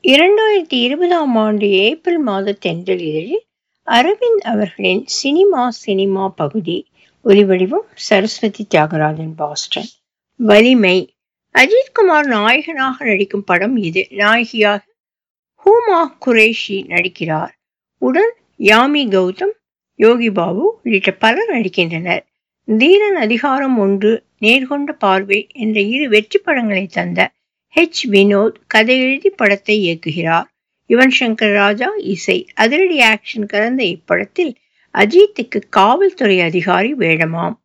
இரண்டாயிரத்தி இருபதாம் ஆண்டு ஏப்ரல் மாத தென்றல் இதழில் அரவிந்த் அவர்களின் சினிமா சினிமா பகுதி ஒலிவடிவம் சரஸ்வதி தியாகராஜன் பாஸ்டன் வலிமை அஜித்குமார் நாயகனாக நடிக்கும் படம் இது நாயகியாக ஹூமா குரேஷி நடிக்கிறார் உடன் யாமி கௌதம் யோகி பாபு உள்ளிட்ட பலர் நடிக்கின்றனர் தீரன் அதிகாரம் ஒன்று நேர்கொண்ட பார்வை என்ற இரு வெற்றி படங்களை தந்த ஹெச் வினோத் கதை எழுதி படத்தை இயக்குகிறார் யுவன் சங்கர் ராஜா இசை அதிரடி ஆக்ஷன் கலந்த இப்படத்தில் அஜித்துக்கு காவல்துறை அதிகாரி வேடமாம்